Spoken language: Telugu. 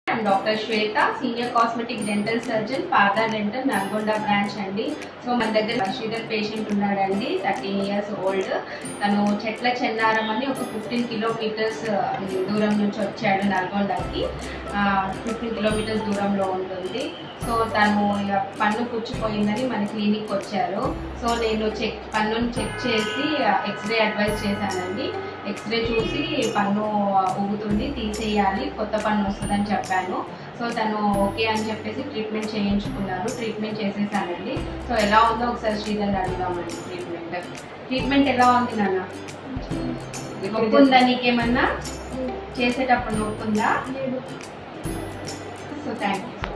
and doctor Shweta senior cosmetic dental surgeon పాదా డెంటల్ నల్గొండ బ్రాంచ్ అండి సో మన దగ్గర శ్రీధర్ పేషెంట్ ఉన్నాడండి థర్టీన్ ఇయర్స్ ఓల్డ్ తను చెట్ల చెన్నారం అని ఒక ఫిఫ్టీన్ కిలోమీటర్స్ దూరం నుంచి వచ్చాడు నల్గొండకి ఫిఫ్టీన్ కిలోమీటర్స్ దూరంలో ఉంటుంది సో తను ఇక పన్ను పుచ్చిపోయిందని మన క్లినిక్ వచ్చారు సో నేను చెక్ పన్నుని చెక్ చేసి ఎక్స్రే అడ్వైస్ చేశానండి ఎక్స్రే చూసి పన్ను ఊగుతుంది తీసేయాలి కొత్త పన్ను వస్తుందని చెప్పాను సో తను ఓకే అని చెప్పేసి ట్రీట్మెంట్ చేయించుకున్నారు ట్రీట్మెంట్ చేసేసానండి సో ఎలా ఉందో ఒకసారి శ్రీధర్ అడుగుదామండి ట్రీట్మెంట్ ట్రీట్మెంట్ ఎలా ఉంది నాన్న నొప్పి ఉందా నీకేమన్నా చేసేటప్పుడు నొప్పి ఉందా సో థ్యాంక్ యూ